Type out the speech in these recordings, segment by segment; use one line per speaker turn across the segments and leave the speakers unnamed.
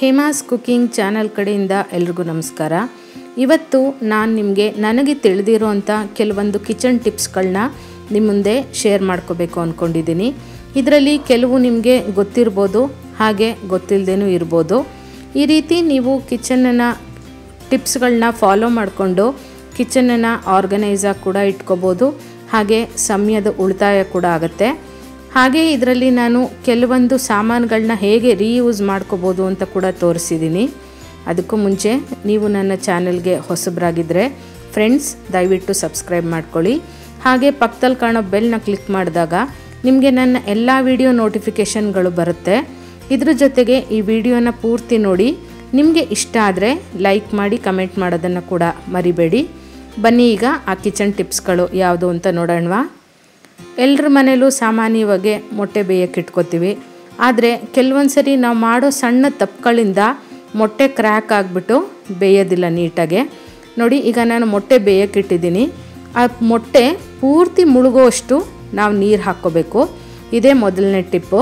Hema's cooking channel ಕಡೆಯಿಂದ ಎಲ್ರಿಗೂ ನಮಸ್ಕಾರ ಇವತ್ತು ನಾನು ನಿಮಗೆ ನನಗೆ ತಿಳಿದಿರೋಂಥ ಕೆಲವೊಂದು ಕಿಚನ್ ಟಿಪ್ಸ್ಗಳನ್ನ ನಿಮ್ಮ ಮುಂದೆ ಶೇರ್ ಮಾಡ್ಕೋಬೇಕು ಅಂದ್ಕೊಂಡಿದ್ದೀನಿ ಇದರಲ್ಲಿ ಕೆಲವು ನಿಮಗೆ ಗೊತ್ತಿರ್ಬೋದು ಹಾಗೆ ಗೊತ್ತಿಲ್ಲದೇನೂ ಇರ್ಬೋದು ಈ ರೀತಿ ನೀವು ಕಿಚನನ್ನು ಟಿಪ್ಸ್ಗಳನ್ನ ಫಾಲೋ ಮಾಡಿಕೊಂಡು ಕಿಚನನ್ನು ಆರ್ಗನೈಸಾಗಿ ಕೂಡ ಇಟ್ಕೋಬೋದು ಹಾಗೆ ಸಮಯದ ಉಳಿತಾಯ ಕೂಡ ಆಗುತ್ತೆ ಹಾಗೆ ಇದರಲ್ಲಿ ನಾನು ಕೆಲವೊಂದು ಸಾಮಾನುಗಳನ್ನ ಹೇಗೆ ರೀಯೂಸ್ ಮಾಡ್ಕೋಬೋದು ಅಂತ ಕೂಡ ತೋರಿಸಿದ್ದೀನಿ ಅದಕ್ಕೂ ಮುಂಚೆ ನೀವು ನನ್ನ ಚಾನೆಲ್ಗೆ ಹೊಸಬರಾಗಿದ್ದರೆ ಫ್ರೆಂಡ್ಸ್ ದಯವಿಟ್ಟು ಸಬ್ಸ್ಕ್ರೈಬ್ ಮಾಡ್ಕೊಳ್ಳಿ ಹಾಗೆ ಪಕ್ಕದಲ್ಲಿ ಕಾಣೋ ಬೆಲ್ನ ಕ್ಲಿಕ್ ಮಾಡಿದಾಗ ನಿಮಗೆ ನನ್ನ ಎಲ್ಲ ವಿಡಿಯೋ ನೋಟಿಫಿಕೇಷನ್ಗಳು ಬರುತ್ತೆ ಇದ್ರ ಜೊತೆಗೆ ಈ ವಿಡಿಯೋನ ಪೂರ್ತಿ ನೋಡಿ ನಿಮಗೆ ಇಷ್ಟ ಆದರೆ ಲೈಕ್ ಮಾಡಿ ಕಮೆಂಟ್ ಮಾಡೋದನ್ನು ಕೂಡ ಮರಿಬೇಡಿ ಬನ್ನಿ ಈಗ ಆ ಕಿಚನ್ ಟಿಪ್ಸ್ಗಳು ಯಾವುದು ಅಂತ ನೋಡೋಣವಾ ಎಲ್ಲರ ಮನೇಲೂ ಸಾಮಾನ್ಯವಾಗಿ ಮೊಟ್ಟೆ ಬೇಯಕ್ಕೆ ಇಟ್ಕೋತೀವಿ ಆದರೆ ಕೆಲವೊಂದು ಸರಿ ನಾವು ಮಾಡೋ ಸಣ್ಣ ತಪ್ಪುಗಳಿಂದ ಮೊಟ್ಟೆ ಕ್ರ್ಯಾಕ್ ಆಗಿಬಿಟ್ಟು ಬೇಯೋದಿಲ್ಲ ನೀಟಾಗೆ ನೋಡಿ ಈಗ ನಾನು ಮೊಟ್ಟೆ ಬೇಯಕ್ಕೆ ಇಟ್ಟಿದ್ದೀನಿ ಆ ಮೊಟ್ಟೆ ಪೂರ್ತಿ ಮುಳುಗೋಷ್ಟು ನಾವು ನೀರು ಹಾಕ್ಕೋಬೇಕು ಇದೇ ಮೊದಲನೇ ಟಿಪ್ಪು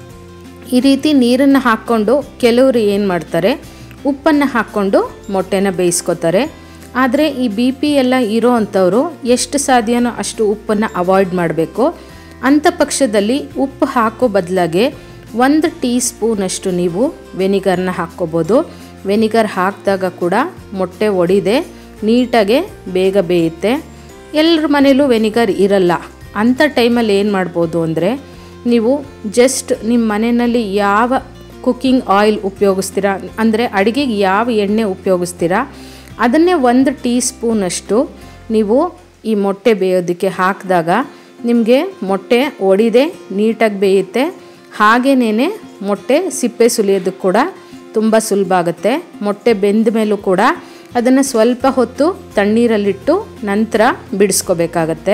ಈ ರೀತಿ ನೀರನ್ನು ಹಾಕ್ಕೊಂಡು ಕೆಲವರು ಏನು ಮಾಡ್ತಾರೆ ಉಪ್ಪನ್ನು ಹಾಕ್ಕೊಂಡು ಮೊಟ್ಟೆನ ಬೇಯಿಸ್ಕೋತಾರೆ ಆದರೆ ಈ ಬಿ ಪಿ ಎಲ್ಲ ಇರೋ ಅಂಥವರು ಎಷ್ಟು ಸಾಧ್ಯನೋ ಅಷ್ಟು ಉಪ್ಪನ್ನು ಅವಾಯ್ಡ್ ಮಾಡಬೇಕು ಅಂಥ ಪಕ್ಷದಲ್ಲಿ ಉಪ್ಪು ಹಾಕೋ ಬದಲಾಗೆ ಒಂದು ಟೀ ಸ್ಪೂನಷ್ಟು ನೀವು ವೆನಿಗರ್ನ ಹಾಕ್ಕೋಬೋದು ವೆನಿಗರ್ ಹಾಕಿದಾಗ ಕೂಡ ಮೊಟ್ಟೆ ಒಡಿದೆ ನೀಟಾಗೆ ಬೇಗ ಬೇಯುತ್ತೆ ಎಲ್ಲರ ಮನೇಲೂ ವೆನಿಗರ್ ಇರಲ್ಲ ಅಂಥ ಟೈಮಲ್ಲಿ ಏನು ಮಾಡ್ಬೋದು ಅಂದರೆ ನೀವು ಜಸ್ಟ್ ನಿಮ್ಮ ಮನೆಯಲ್ಲಿ ಯಾವ ಕುಕ್ಕಿಂಗ್ ಆಯಿಲ್ ಉಪಯೋಗಿಸ್ತೀರಾ ಅಂದರೆ ಅಡುಗೆಗೆ ಯಾವ ಎಣ್ಣೆ ಉಪಯೋಗಿಸ್ತೀರಾ ಅದನ್ನೇ ಒಂದು ಟೀ ಸ್ಪೂನಷ್ಟು ನೀವು ಈ ಮೊಟ್ಟೆ ಬೇಯೋದಕ್ಕೆ ಹಾಕಿದಾಗ ನಿಮಗೆ ಮೊಟ್ಟೆ ಒಡಿದೆ ನೀಟಾಗಿ ಬೇಯುತ್ತೆ ಹಾಗೇನೇ ಮೊಟ್ಟೆ ಸಿಪ್ಪೆ ಸುಲಿಯೋದಕ್ಕೆ ಕೂಡ ತುಂಬ ಸುಲಭ ಆಗುತ್ತೆ ಮೊಟ್ಟೆ ಬೆಂದ ಮೇಲೂ ಕೂಡ ಅದನ್ನು ಸ್ವಲ್ಪ ಹೊತ್ತು ತಣ್ಣೀರಲ್ಲಿಟ್ಟು ನಂತರ ಬಿಡಿಸ್ಕೋಬೇಕಾಗತ್ತೆ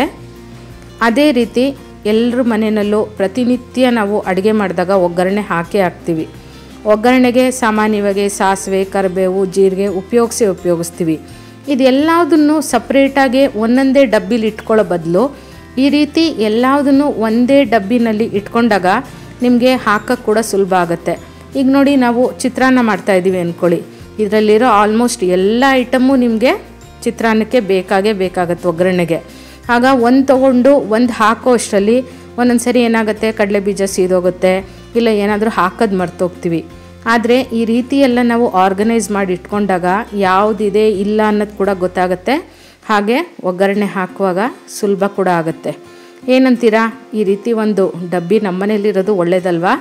ಅದೇ ರೀತಿ ಎಲ್ಲರ ಮನೆಯಲ್ಲೂ ಪ್ರತಿನಿತ್ಯ ನಾವು ಅಡುಗೆ ಮಾಡಿದಾಗ ಒಗ್ಗರಣೆ ಹಾಕೇ ಹಾಕ್ತೀವಿ ಒಗ್ಗರಣೆಗೆ ಸಾಮಾನ್ಯವಾಗಿ ಸಾಸಿವೆ ಕರಿಬೇವು ಜೀರಿಗೆ ಉಪಯೋಗಿಸಿ ಉಪಯೋಗಿಸ್ತೀವಿ ಇದೆಲ್ಲದನ್ನು ಸಪ್ರೇಟಾಗಿ ಒಂದೊಂದೇ ಡಬ್ಬಿಲಿ ಇಟ್ಕೊಳ್ಳೋ ಬದಲು ಈ ರೀತಿ ಎಲ್ಲದನ್ನು ಒಂದೇ ಡಬ್ಬಿನಲ್ಲಿ ಇಟ್ಕೊಂಡಾಗ ನಿಮಗೆ ಹಾಕೋಕ್ಕೆ ಕೂಡ ಸುಲಭ ಆಗುತ್ತೆ ಈಗ ನೋಡಿ ನಾವು ಚಿತ್ರಾನ್ನ ಮಾಡ್ತಾಯಿದ್ದೀವಿ ಅಂದ್ಕೊಳ್ಳಿ ಇದರಲ್ಲಿರೋ ಆಲ್ಮೋಸ್ಟ್ ಎಲ್ಲ ಐಟಮು ನಿಮಗೆ ಚಿತ್ರಾನ್ನಕ್ಕೆ ಬೇಕಾಗೇ ಬೇಕಾಗತ್ತೆ ಒಗ್ಗರಣೆಗೆ ಆಗ ಒಂದು ತೊಗೊಂಡು ಒಂದು ಹಾಕೋ ಅಷ್ಟರಲ್ಲಿ ಒಂದೊಂದು ಸರಿ ಏನಾಗುತ್ತೆ ಕಡಲೆ ಬೀಜ ಸೀದೋಗುತ್ತೆ ಇಲ್ಲ ಏನಾದರೂ ಹಾಕೋದು ಮರ್ತೋಗ್ತೀವಿ ಆದರೆ ಈ ರೀತಿ ಎಲ್ಲ ನಾವು ಆರ್ಗನೈಸ್ ಮಾಡಿ ಇಟ್ಕೊಂಡಾಗ ಯಾವುದಿದೆ ಇಲ್ಲ ಅನ್ನೋದು ಕೂಡ ಗೊತ್ತಾಗುತ್ತೆ ಹಾಗೆ ಒಗ್ಗರಣೆ ಹಾಕುವಾಗ ಸುಲಭ ಕೂಡ ಆಗುತ್ತೆ ಏನಂತೀರಾ ಈ ರೀತಿ ಒಂದು ಡಬ್ಬಿ ನಮ್ಮನೇಲಿರೋದು ಒಳ್ಳೇದಲ್ವಾ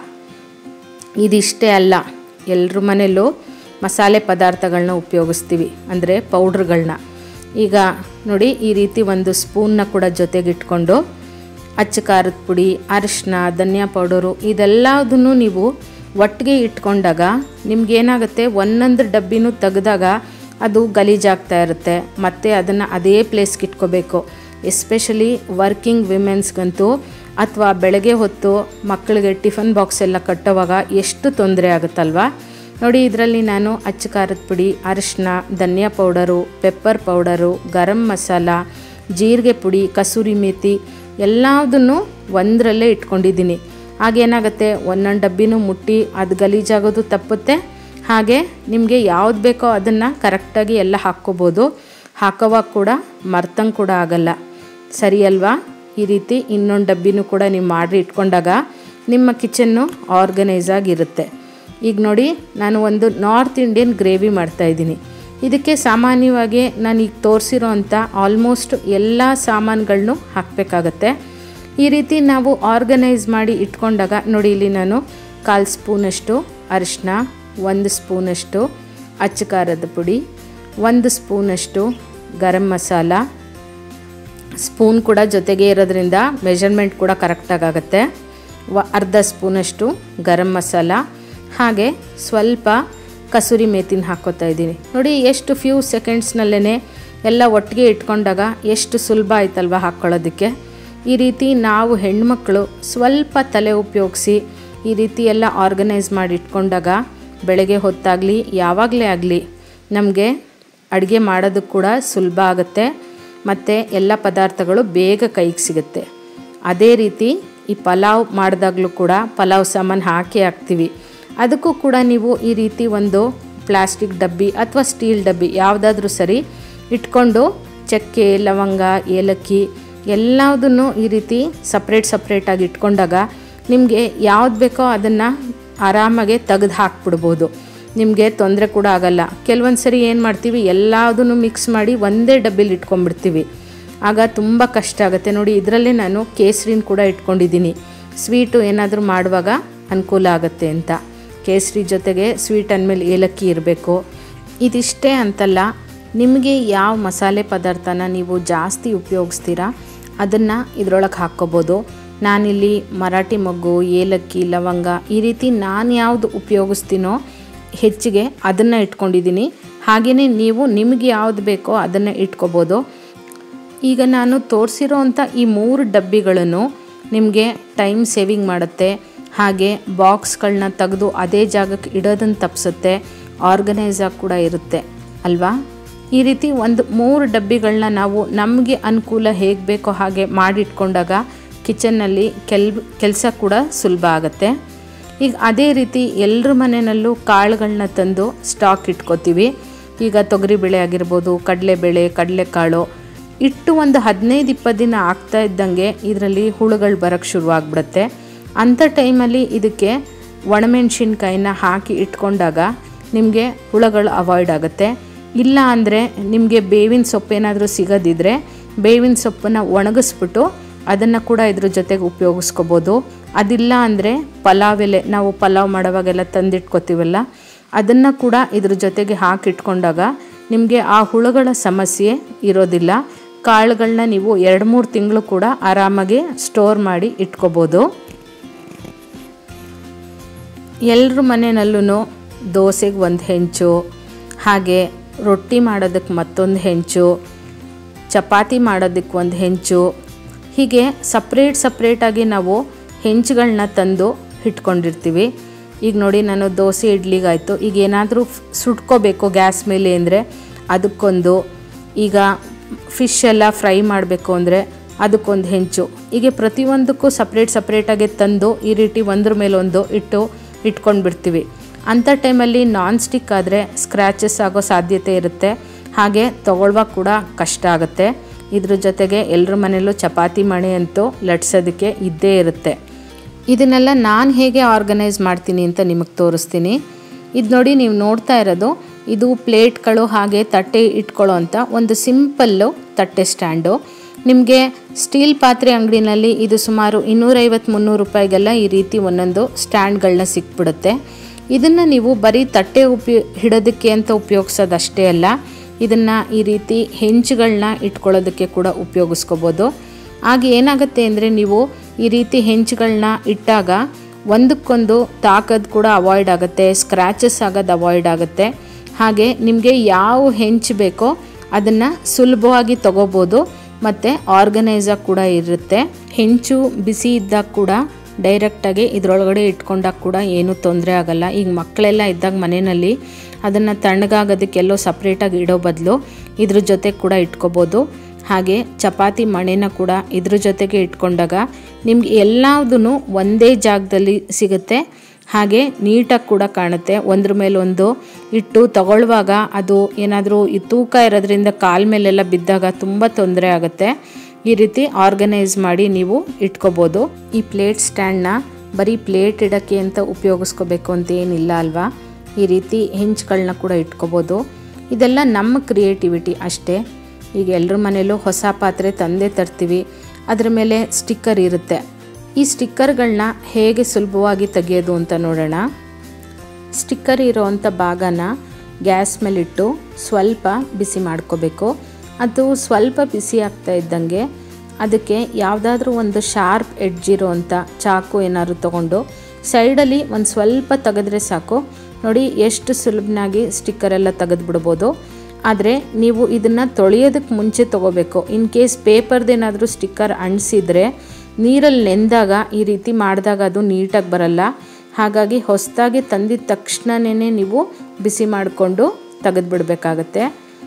ಇದಿಷ್ಟೇ ಅಲ್ಲ ಎಲ್ಲರ ಮನೆಯಲ್ಲೂ ಮಸಾಲೆ ಪದಾರ್ಥಗಳನ್ನ ಉಪಯೋಗಿಸ್ತೀವಿ ಅಂದರೆ ಪೌಡ್ರ್ಗಳನ್ನ ಈಗ ನೋಡಿ ಈ ರೀತಿ ಒಂದು ಸ್ಪೂನ್ನ ಕೂಡ ಜೊತೆಗಿಟ್ಕೊಂಡು ಅಚ್ಚ ಖಾರದ ಪುಡಿ ಅರಿಶಿನ ಧನಿಯಾ ಪೌಡರು ಇದೆಲ್ಲದನ್ನು ನೀವು ಒಟ್ಟಿಗೆ ಇಟ್ಕೊಂಡಾಗ ನಿಮ್ಗೇನಾಗುತ್ತೆ ಒಂದೊಂದು ಡಬ್ಬಿನೂ ತೆಗೆದಾಗ ಅದು ಗಲೀಜಾಗ್ತಾ ಇರುತ್ತೆ ಮತ್ತು ಅದನ್ನು ಅದೇ ಪ್ಲೇಸ್ಗೆ ಇಟ್ಕೋಬೇಕು ಎಸ್ಪೆಷಲಿ ವರ್ಕಿಂಗ್ ವಿಮೆನ್ಸ್ಗಂತೂ ಅಥವಾ ಬೆಳಗ್ಗೆ ಹೊತ್ತು ಮಕ್ಕಳಿಗೆ ಟಿಫನ್ ಬಾಕ್ಸ್ ಎಲ್ಲ ಕಟ್ಟೋವಾಗ ಎಷ್ಟು ತೊಂದರೆ ಆಗುತ್ತಲ್ವಾ ನೋಡಿ ಇದರಲ್ಲಿ ನಾನು ಅಚ್ಚ ಖಾರದ ಪುಡಿ ಅರಿಶಿನ ಧನಿಯಾ powder pepper powder garam masala ಜೀರಿಗೆ ಪುಡಿ ಕಸೂರಿ ಮೇಥಿ ಎಲ್ಲದನ್ನು ಒಂದರಲ್ಲೇ ಇಟ್ಕೊಂಡಿದ್ದೀನಿ ಹಾಗೇನಾಗುತ್ತೆ ಒಂದೊಂದು ಡಬ್ಬಿನೂ ಮುಟ್ಟಿ ಅದು ಗಲೀಜಾಗೋದು ತಪ್ಪುತ್ತೆ ಹಾಗೆ ನಿಮಗೆ ಯಾವ್ದು ಬೇಕೋ ಅದನ್ನು ಕರೆಕ್ಟಾಗಿ ಎಲ್ಲ ಹಾಕ್ಕೋಬೋದು ಹಾಕೋವಾಗ ಕೂಡ ಮರ್ತಂಗೆ ಕೂಡ ಆಗಲ್ಲ ಸರಿ ಅಲ್ವಾ ಈ ರೀತಿ ಇನ್ನೊಂದು ಡಬ್ಬಿನೂ ಕೂಡ ನೀವು ಮಾಡಿ ಇಟ್ಕೊಂಡಾಗ ನಿಮ್ಮ ಕಿಚನ್ನು ಆರ್ಗನೈಸ್ ಆಗಿರುತ್ತೆ ಈಗ ನೋಡಿ ನಾನು ಒಂದು ನಾರ್ತ್ ಇಂಡಿಯನ್ ಗ್ರೇವಿ ಮಾಡ್ತಾಯಿದ್ದೀನಿ ಇದಕ್ಕೆ ಸಾಮಾನ್ಯವಾಗಿ ನಾನು ಈಗ ತೋರಿಸಿರೋ ಅಂಥ ಆಲ್ಮೋಸ್ಟ್ ಎಲ್ಲ ಸಾಮಾನುಗಳನ್ನೂ ಹಾಕಬೇಕಾಗತ್ತೆ ಈ ರೀತಿ ನಾವು ಆರ್ಗನೈಸ್ ಮಾಡಿ ಇಟ್ಕೊಂಡಾಗ ನೋಡಿ ಇಲ್ಲಿ ನಾನು ಕಾಲು ಸ್ಪೂನಷ್ಟು ಅರಿಶಿನ ಒಂದು ಸ್ಪೂನಷ್ಟು ಅಚ್ಚ ಖಾರದ ಪುಡಿ ಒಂದು ಸ್ಪೂನಷ್ಟು ಗರಂ ಮಸಾಲ ಸ್ಪೂನ್ ಕೂಡ ಜೊತೆಗೆ ಇರೋದ್ರಿಂದ ಮೆಷರ್ಮೆಂಟ್ ಕೂಡ ಕರೆಕ್ಟಾಗಿ ಆಗುತ್ತೆ ವ ಅರ್ಧ ಸ್ಪೂನಷ್ಟು ಗರಂ ಮಸಾಲ ಹಾಗೆ ಸ್ವಲ್ಪ ಕಸೂರಿ ಮೇಥಿನ ಹಾಕ್ಕೋತಾ ಇದ್ದೀನಿ ನೋಡಿ ಎಷ್ಟು ಫ್ಯೂ ಸೆಕೆಂಡ್ಸ್ನಲ್ಲೇ ಎಲ್ಲ ಒಟ್ಟಿಗೆ ಇಟ್ಕೊಂಡಾಗ ಎಷ್ಟು ಸುಲಭ ಆಯ್ತಲ್ವ ಹಾಕ್ಕೊಳ್ಳೋದಕ್ಕೆ ಈ ರೀತಿ ನಾವು ಹೆಣ್ಮಕ್ಳು ಸ್ವಲ್ಪ ತಲೆ ಉಪಯೋಗಿಸಿ ಈ ರೀತಿ ಎಲ್ಲ ಆರ್ಗನೈಸ್ ಮಾಡಿ ಇಟ್ಕೊಂಡಾಗ ಬೆಳಗ್ಗೆ ಹೊತ್ತಾಗಲಿ ಯಾವಾಗಲೇ ಆಗಲಿ ನಮಗೆ ಅಡುಗೆ ಮಾಡೋದಕ್ಕೆ ಕೂಡ ಸುಲಭ ಆಗುತ್ತೆ ಮತ್ತು ಎಲ್ಲ ಪದಾರ್ಥಗಳು ಬೇಗ ಕೈಗೆ ಸಿಗುತ್ತೆ ಅದೇ ರೀತಿ ಈ ಪಲಾವ್ ಮಾಡಿದಾಗಲೂ ಕೂಡ ಪಲಾವ್ ಸಾಮಾನು ಹಾಕಿ ಹಾಕ್ತೀವಿ ಅದಕ್ಕೂ ಕೂಡ ನೀವು ಈ ರೀತಿ ಒಂದು ಪ್ಲಾಸ್ಟಿಕ್ ಡಬ್ಬಿ ಅಥವಾ ಸ್ಟೀಲ್ ಡಬ್ಬಿ ಯಾವುದಾದ್ರೂ ಸರಿ ಇಟ್ಕೊಂಡು ಚಕ್ಕೆ ಲವಂಗ ಏಲಕ್ಕಿ ಎಲ್ಲದನ್ನು ಈ ರೀತಿ ಸಪ್ರೇಟ್ ಸಪ್ರೇಟಾಗಿ ಇಟ್ಕೊಂಡಾಗ ನಿಮಗೆ ಯಾವ್ದು ಬೇಕೋ ಅದನ್ನು ಆರಾಮಾಗೆ ತೆಗೆದು ಹಾಕ್ಬಿಡ್ಬೋದು ನಿಮಗೆ ತೊಂದರೆ ಕೂಡ ಆಗಲ್ಲ ಕೆಲವೊಂದು ಸರಿ ಏನು ಮಾಡ್ತೀವಿ ಎಲ್ಲದನ್ನು ಮಿಕ್ಸ್ ಮಾಡಿ ಒಂದೇ ಡಬ್ಬಿಲಿ ಇಟ್ಕೊಂಡ್ಬಿಡ್ತೀವಿ ಆಗ ತುಂಬ ಕಷ್ಟ ಆಗುತ್ತೆ ನೋಡಿ ಇದರಲ್ಲೇ ನಾನು ಕೇಸರಿನ ಕೂಡ ಇಟ್ಕೊಂಡಿದ್ದೀನಿ ಸ್ವೀಟು ಏನಾದರೂ ಮಾಡುವಾಗ ಅನುಕೂಲ ಆಗುತ್ತೆ ಅಂತ ಕೇಸರಿ ಜೊತೆಗೆ ಸ್ವೀಟ್ ಅಂದಮೇಲೆ ಏಲಕ್ಕಿ ಇರಬೇಕು ಇದಿಷ್ಟೇ ಅಂತಲ್ಲ ನಿಮಗೆ ಯಾವ ಮಸಾಲೆ ಪದಾರ್ಥನ ನೀವು ಜಾಸ್ತಿ ಉಪಯೋಗಿಸ್ತೀರಾ ಅದನ್ನು ಇದರೊಳಗೆ ಹಾಕ್ಕೋಬೋದು ನಾನಿಲ್ಲಿ ಮರಾಠಿ ಮೊಗ್ಗು ಏಲಕ್ಕಿ ಲವಂಗ ಈ ರೀತಿ ನಾನು ಯಾವುದು ಉಪಯೋಗಿಸ್ತೀನೋ ಹೆಚ್ಚಿಗೆ ಅದನ್ನು ಇಟ್ಕೊಂಡಿದ್ದೀನಿ ಹಾಗೆಯೇ ನೀವು ನಿಮಗೆ ಯಾವುದು ಬೇಕೋ ಅದನ್ನು ಇಟ್ಕೋಬೋದು ಈಗ ನಾನು ತೋರಿಸಿರೋ ಅಂಥ ಈ ಮೂರು ಡಬ್ಬಿಗಳನ್ನು ನಿಮಗೆ ಟೈಮ್ ಸೇವಿಂಗ್ ಮಾಡುತ್ತೆ ಹಾಗೆ ಬಾಕ್ಸ್ಗಳನ್ನ ತೆಗೆದು ಅದೇ ಜಾಗಕ್ಕೆ ಇಡೋದನ್ನು ತಪ್ಪಿಸುತ್ತೆ ಆರ್ಗನೈಸ್ ಆಗಿ ಕೂಡ ಇರುತ್ತೆ ಅಲ್ವಾ ಈ ರೀತಿ ಒಂದು ಮೂರು ಡಬ್ಬಿಗಳನ್ನ ನಾವು ನಮಗೆ ಅನುಕೂಲ ಹೇಗೆ ಬೇಕೋ ಹಾಗೆ ಮಾಡಿಟ್ಕೊಂಡಾಗ ಕಿಚನ್ನಲ್ಲಿ ಕೆಲ್ ಕೆಲಸ ಕೂಡ ಸುಲಭ ಆಗುತ್ತೆ ಈಗ ಅದೇ ರೀತಿ ಎಲ್ಲರ ಮನೆಯಲ್ಲೂ ಕಾಳುಗಳನ್ನ ತಂದು ಸ್ಟಾಕ್ ಇಟ್ಕೋತೀವಿ ಈಗ ತೊಗರಿಬೇಳೆ ಆಗಿರ್ಬೋದು ಕಡಲೆಬೇಳೆ ಕಡಲೆಕಾಳು ಇಟ್ಟು ಒಂದು ಹದಿನೈದು ಇಪ್ಪತ್ತು ದಿನ ಆಗ್ತಾ ಇದ್ದಂಗೆ ಇದರಲ್ಲಿ ಹುಳುಗಳು ಬರೋಕ್ಕೆ ಶುರುವಾಗ್ಬಿಡುತ್ತೆ ಅಂಥ ಟೈಮಲ್ಲಿ ಇದಕ್ಕೆ ಒಣಮೆಣ್ಸಿನ್ಕಾಯಿನ ಹಾಕಿ ಇಟ್ಕೊಂಡಾಗ ನಿಮಗೆ ಹುಳುಗಳು ಅವಾಯ್ಡ್ ಆಗುತ್ತೆ ಇಲ್ಲ ಅಂದರೆ ನಿಮಗೆ ಬೇವಿನ ಸೊಪ್ಪೇನಾದರೂ ಸಿಗೋದಿದ್ರೆ ಬೇವಿನ ಸೊಪ್ಪನ್ನು ಒಣಗಿಸ್ಬಿಟ್ಟು ಅದನ್ನು ಕೂಡ ಇದ್ರ ಜೊತೆಗೆ ಉಪಯೋಗಿಸ್ಕೋಬೋದು ಅದಿಲ್ಲ ಅಂದರೆ ಪಲಾವ್ ಎಲೆ ನಾವು ಪಲಾವ್ ಮಾಡೋವಾಗೆಲ್ಲ ತಂದಿಟ್ಕೋತೀವಲ್ಲ ಅದನ್ನು ಕೂಡ ಇದ್ರ ಜೊತೆಗೆ ಹಾಕಿಟ್ಕೊಂಡಾಗ ನಿಮಗೆ ಆ ಹುಳುಗಳ ಸಮಸ್ಯೆ ಇರೋದಿಲ್ಲ ಕಾಳುಗಳನ್ನ ನೀವು ಎರಡು ಮೂರು ತಿಂಗಳು ಕೂಡ ಆರಾಮಾಗಿ ಸ್ಟೋರ್ ಮಾಡಿ ಇಟ್ಕೋಬೋದು ಎಲ್ಲರ ಮನೆಯಲ್ಲೂ ದೋಸೆಗೆ ಒಂದು ಹೆಂಚು ಹಾಗೆ ರೊಟ್ಟಿ ಮಾಡೋದಕ್ಕೆ ಮತ್ತೊಂದು ಹೆಂಚು ಚಪಾತಿ ಮಾಡೋದಕ್ಕೆ ಒಂದು ಹೆಂಚು ಹೀಗೆ ಸಪ್ರೇಟ್ ಸಪ್ರೇಟಾಗಿ ನಾವು ಹೆಂಚುಗಳನ್ನ ತಂದು ಇಟ್ಕೊಂಡಿರ್ತೀವಿ ಈಗ ನೋಡಿ ನಾನು ದೋಸೆ ಇಡ್ಲಿಗಾಯಿತು ಈಗ ಏನಾದರೂ ಸುಟ್ಕೋಬೇಕು ಗ್ಯಾಸ್ ಮೇಲೆ ಅಂದರೆ ಅದಕ್ಕೊಂದು ಈಗ ಫಿಶ್ ಎಲ್ಲ ಫ್ರೈ ಮಾಡಬೇಕು ಅಂದರೆ ಅದಕ್ಕೊಂದು ಹೆಂಚು ಹೀಗೆ ಪ್ರತಿಯೊಂದಕ್ಕೂ ಸಪ್ರೇಟ್ ಸಪ್ರೇಟಾಗಿ ತಂದು ಈ ರೀತಿ ಒಂದ್ರ ಮೇಲೆ ಒಂದು ಇಟ್ಟು ಇಟ್ಕೊಂಡು ಬಿಡ್ತೀವಿ ಅಂಥ ಟೈಮಲ್ಲಿ ನಾನ್ ಸ್ಟಿಕ್ ಆದರೆ ಸ್ಕ್ರ್ಯಾಚಸ್ ಆಗೋ ಸಾಧ್ಯತೆ ಇರುತ್ತೆ ಹಾಗೆ ತೊಗೊಳ್ವಾಗ ಕೂಡ ಕಷ್ಟ ಆಗುತ್ತೆ ಇದ್ರ ಜೊತೆಗೆ ಎಲ್ಲರ ಮನೆಯಲ್ಲೂ ಚಪಾತಿ ಮಣೆ ಅಂತೂ ಲಟ್ಸೋದಕ್ಕೆ ಇದ್ದೇ ಇರುತ್ತೆ ಇದನ್ನೆಲ್ಲ ನಾನು ಹೇಗೆ ಆರ್ಗನೈಸ್ ಮಾಡ್ತೀನಿ ಅಂತ ನಿಮಗೆ ತೋರಿಸ್ತೀನಿ ಇದು ನೋಡಿ ನೀವು ನೋಡ್ತಾ ಇರೋದು ಇದು ಪ್ಲೇಟ್ಗಳು ಹಾಗೆ ತಟ್ಟೆ ಇಟ್ಕೊಳ್ಳೋ ಅಂಥ ಒಂದು ಸಿಂಪಲ್ಲು ತಟ್ಟೆ ಸ್ಟ್ಯಾಂಡು ನಿಮಗೆ ಸ್ಟೀಲ್ ಪಾತ್ರೆ ಅಂಗಡಿನಲ್ಲಿ ಇದು ಸುಮಾರು ಇನ್ನೂರೈವತ್ತು ಮುನ್ನೂರು ರೂಪಾಯಿಗೆಲ್ಲ ಈ ರೀತಿ ಒಂದೊಂದು ಸ್ಟ್ಯಾಂಡ್ಗಳನ್ನ ಸಿಕ್ಬಿಡುತ್ತೆ ಇದನ್ನು ನೀವು ಬರೀ ತಟ್ಟೆ ಉಪಯೋ ಹಿಡೋದಕ್ಕೆ ಅಂತ ಉಪಯೋಗಿಸೋದಷ್ಟೇ ಅಲ್ಲ ಇದನ್ನು ಈ ರೀತಿ ಹೆಂಚುಗಳನ್ನ ಇಟ್ಕೊಳ್ಳೋದಕ್ಕೆ ಕೂಡ ಉಪಯೋಗಿಸ್ಕೋಬೋದು ಆಗ ಏನಾಗುತ್ತೆ ಅಂದರೆ ನೀವು ಈ ರೀತಿ ಹೆಂಚುಗಳನ್ನ ಇಟ್ಟಾಗ ಒಂದಕ್ಕೊಂದು ತಾಕೋದು ಕೂಡ ಅವಾಯ್ಡ್ ಆಗುತ್ತೆ ಸ್ಕ್ರ್ಯಾಚಸ್ ಆಗೋದು ಅವಾಯ್ಡ್ ಆಗುತ್ತೆ ಹಾಗೆ ನಿಮಗೆ ಯಾವ ಹೆಂಚು ಬೇಕೋ ಅದನ್ನು ಸುಲಭವಾಗಿ ತಗೋಬೋದು ಮತ್ತು ಆರ್ಗನೈಸಾಗಿ ಕೂಡ ಇರುತ್ತೆ ಹೆಂಚು ಬಿಸಿ ಇದ್ದಾಗ ಕೂಡ ಡೈರೆಕ್ಟಾಗಿ ಇದರೊಳಗಡೆ ಇಟ್ಕೊಂಡಾಗ ಕೂಡ ಏನೂ ತೊಂದರೆ ಆಗಲ್ಲ ಈಗ ಮಕ್ಕಳೆಲ್ಲ ಇದ್ದಾಗ ಮನೆಯಲ್ಲಿ ಅದನ್ನು ತಣ್ಣಗಾಗೋದಕ್ಕೆಲ್ಲೋ ಸಪ್ರೇಟಾಗಿ ಇಡೋ ಬದಲು ಇದ್ರ ಜೊತೆ ಕೂಡ ಇಟ್ಕೋಬೋದು ಹಾಗೆ ಚಪಾತಿ ಮಣೆನ ಕೂಡ ಇದ್ರ ಜೊತೆಗೆ ಇಟ್ಕೊಂಡಾಗ ನಿಮ್ಗೆ ಎಲ್ಲದೂ ಒಂದೇ ಜಾಗದಲ್ಲಿ ಸಿಗುತ್ತೆ ಹಾಗೆ ನೀಟಾಗಿ ಕೂಡ ಕಾಣುತ್ತೆ ಒಂದ್ರ ಮೇಲೆ ಒಂದು ಇಟ್ಟು ತಗೊಳ್ಳುವಾಗ ಅದು ಏನಾದರೂ ಈ ತೂಕ ಇರೋದ್ರಿಂದ ಕಾಲ ಮೇಲೆಲ್ಲ ಬಿದ್ದಾಗ ತುಂಬ ತೊಂದರೆ ಆಗುತ್ತೆ ಈ ರೀತಿ ಆರ್ಗನೈಸ್ ಮಾಡಿ ನೀವು ಇಟ್ಕೋಬೋದು ಈ ಪ್ಲೇಟ್ ಸ್ಟ್ಯಾಂಡ್ನ ಬರೀ ಪ್ಲೇಟ್ ಇಡೋಕ್ಕೆ ಅಂತ ಉಪಯೋಗಿಸ್ಕೋಬೇಕು ಅಂತ ಏನಿಲ್ಲ ಅಲ್ವಾ ಈ ರೀತಿ ಹೆಂಚ್ಗಳನ್ನ ಕೂಡ ಇಟ್ಕೋಬೋದು ಇದೆಲ್ಲ ನಮ್ಮ ಕ್ರಿಯೇಟಿವಿಟಿ ಅಷ್ಟೇ ಈಗ ಎಲ್ಲರ ಮನೇಲೂ ಹೊಸ ಪಾತ್ರೆ ತಂದೆ ತರ್ತೀವಿ ಅದರ ಮೇಲೆ ಸ್ಟಿಕ್ಕರ್ ಇರುತ್ತೆ ಈ ಸ್ಟಿಕ್ಕರ್ಗಳನ್ನ ಹೇಗೆ ಸುಲಭವಾಗಿ ತೆಗೆಯೋದು ಅಂತ ನೋಡೋಣ ಸ್ಟಿಕ್ಕರ್ ಇರೋವಂಥ ಭಾಗನ ಗ್ಯಾಸ್ ಮೇಲಿಟ್ಟು ಸ್ವಲ್ಪ ಬಿಸಿ ಮಾಡ್ಕೋಬೇಕು ಅದು ಸ್ವಲ್ಪ ಬಿಸಿ ಆಗ್ತಾ ಇದ್ದಂಗೆ ಅದಕ್ಕೆ ಯಾವುದಾದ್ರೂ ಒಂದು ಶಾರ್ಪ್ ಎಡ್ಜ್ ಇರೋವಂಥ ಚಾಕು ಏನಾದ್ರು ತೊಗೊಂಡು ಸೈಡಲ್ಲಿ ಒಂದು ಸ್ವಲ್ಪ ತೆಗೆದ್ರೆ ಸಾಕು ನೋಡಿ ಎಷ್ಟು ಸುಲಭನಾಗಿ ಸ್ಟಿಕ್ಕರ್ ಎಲ್ಲ ತೆಗೆದು ಬಿಡ್ಬೋದು ಆದರೆ ನೀವು ಇದನ್ನು ತೊಳೆಯೋದಕ್ಕೆ ಮುಂಚೆ ತೊಗೋಬೇಕು ಇನ್ ಕೇಸ್ ಪೇಪರ್ದೇನಾದರೂ ಸ್ಟಿಕ್ಕರ್ ಅಂಟಿಸಿದ್ರೆ ನೀರಲ್ಲಿ ನೆಂದಾಗ ಈ ರೀತಿ ಮಾಡಿದಾಗ ಅದು ನೀಟಾಗಿ ಬರಲ್ಲ ಹಾಗಾಗಿ ಹೊಸದಾಗಿ ತಂದಿದ ತಕ್ಷಣವೇ ನೀವು ಬಿಸಿ ಮಾಡಿಕೊಂಡು ತೆಗೆದುಬಿಡ್ಬೇಕಾಗತ್ತೆ